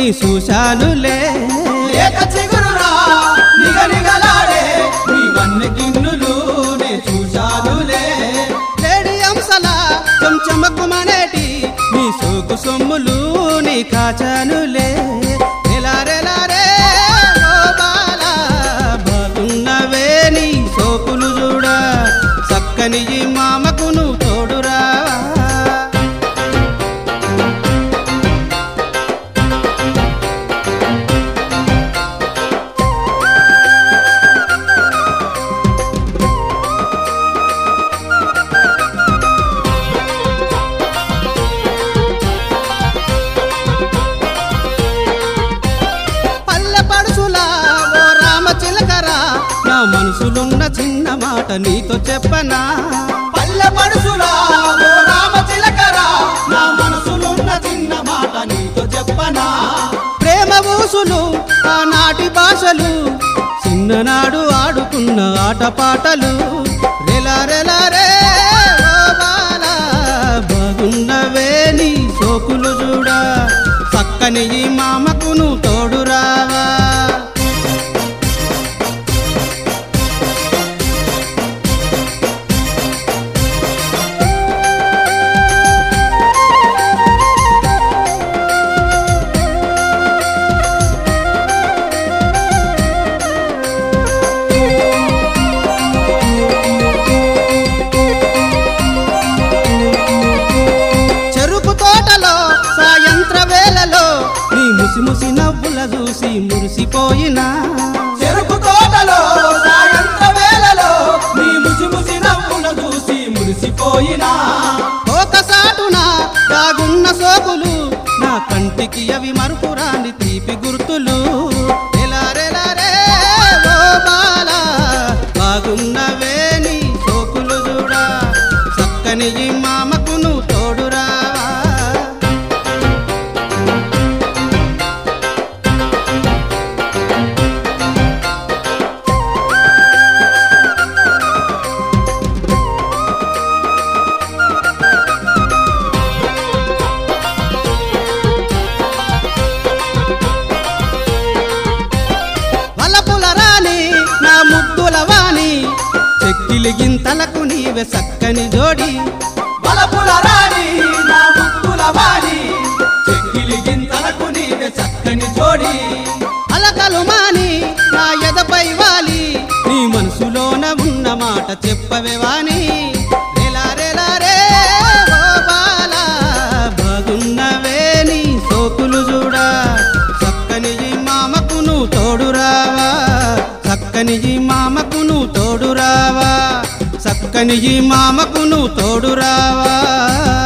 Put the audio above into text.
చూశానులే లేక చిగురురా నిగ నిగలాడే నీ వన్నె గిన్నులు నే చూశానులే లేడి అంశల చెంచమక్కుమనేటి నీ సోకు సొమ్ములు నీ కాచానులే రెలారెలారే ఓ బాలా, బాగున్నవే నీ సోకులు చూడా చక్కని ఈ మామకు నువ్వు తోడురా పల్లె పడుసులా ఓ రామ చిలకరా నా మనసులున్న చిన్న మాట నీతో చెప్పనా పల్లె పడుసులా ఓ రామ చిలకరా నా మనసులున్న చిన్న మాట నీతో చెప్పనా ప్రేమ ఊసులు ఆనాటి భాషలు చిన్ననాడు ఆడుకున్న ఆటపాటలు రెలా రెలా రే ఓ బాలా, బాగున్నవే నీ సోకులు చూడా చక్కని ఈ మామకు నువ్వు తోడురావా చెరుకు తోటలో సాయంత్ర వేళలో నీ ముసి ముసి నవ్వుల చూసి మురిసిపోయినా చెరుకు తోటలో సాయంత్ర వేళలో నీ ముసి ముసి నవ్వున చూసి మురిసిపోయినా ఒకసాటున దాగున్న సోకులు నా కంటికి అవి మరుపురాని తీపి గుర్తులు రెలా రెలా రే ఓ బాలా, బాగున్నవే నీ సోకులు చూడా చక్కని ఈ మామకు నువ్వు తోడురావా వలపుల రాని నా ముద్దుల వాణి చెక్కిలి గింతలకు నీవే చక్కని జోడి బలపుల రాణి నా ముక్కుల వాణి చెక్కిలి గింతలకు నీవే చక్కని జోడి అలకలు మాని నా ఎదపై వాలి నీ మనసులోన ఉన్న మాట చెప్పవే వాణి రెలా రెలా రే ఓ బాలా, బాగున్నవే నీ సోకులు చూడా చక్కని ఈ మామకు నువ్వు తోడురావా చక్కని ఈ మామకు నువ్వు తోడురావా చక్కని ఈ మామకు నువ్వు తోడురావా